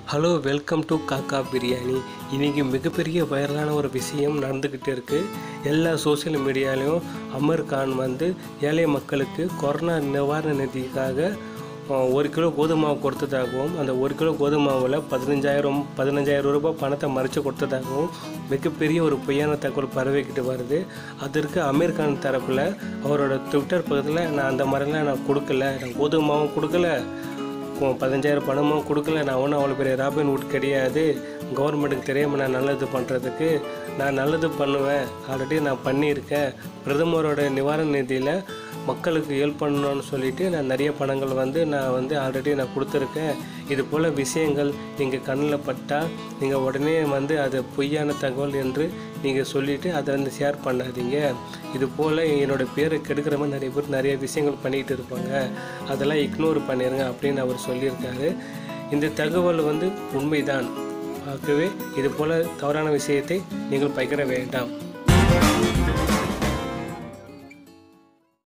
hello welcome to காக்கா பிரியாணி இன்றைக்கி மிகப்பெரிய வைரலான ஒரு விஷயம் நடந்துக்கிட்டு இருக்குது எல்லா சோஷியல் மீடியாலையும் அமர் கான் வந்து ஏழை மக்களுக்கு கொரோனா நிவாரண நிதிக்காக அஹ், ஒரு கிலோ கோதுமை மாவு கொடுத்ததாகவும் அந்த ஒரு கிலோ கோதுமை மாவில் பதினஞ்சாயிரம் பதினஞ்சாயிரம் ரூபாய் பணத்தை மறைச்சு கொடுத்ததாகவும் மிகப்பெரிய ஒரு பொய்யான தகவல் பரவிக்கிட்டு வருது அதற்கு அமீர் கான் தரப்பில் அவரோட ட்விட்டர் பக்கத்தில் நான் அந்த மாதிரிலாம் நான் கொடுக்கல நான் கோதுமை மாவும் கொடுக்கல உன் பதினஞ்சாயிரம் பணமும் கொடுக்கல நான் ஒன்றும் அவ்வளோ பெரிய ராபின் வுட் கிடையாது கவர்மெண்ட்டுக்கு தெரியாமல் நான் நல்லது பண்ணுறதுக்கு நான் நல்லது பண்ணுவேன் ஆல்ரெடி நான் பண்ணியிருக்கேன் பிரதமரோட நிவாரண நிதியில் மக்களுக்கு ஹெல்ப் பண்ணணும்னு சொல்லிட்டு நான் நிறைய பணங்கள் வந்து நான் வந்து ஆல்ரெடி நான் கொடுத்துருக்கேன் இது போல் விஷயங்கள் நீங்கள் கண்ணில் பட்டால் நீங்கள் உடனே வந்து அது பொய்யான தகவல் என்று நீங்கள் சொல்லிவிட்டு அதை வந்து ஷேர் பண்ணாதீங்க இது போல் என்னோட பேரை கெடுக்கிற மாதிரி நிறைய பேர் நிறைய விஷயங்கள் பண்ணிகிட்டு இருப்பாங்க அதெல்லாம் இக்னோர் பண்ணிடுங்க அப்படின்னு அவர் சொல்லியிருக்காரு இந்த தகவல் வந்து உண்மைதான் ஆகவே இது போல் தவறான விஷயத்தை நீங்கள் பகிர வேண்டாம்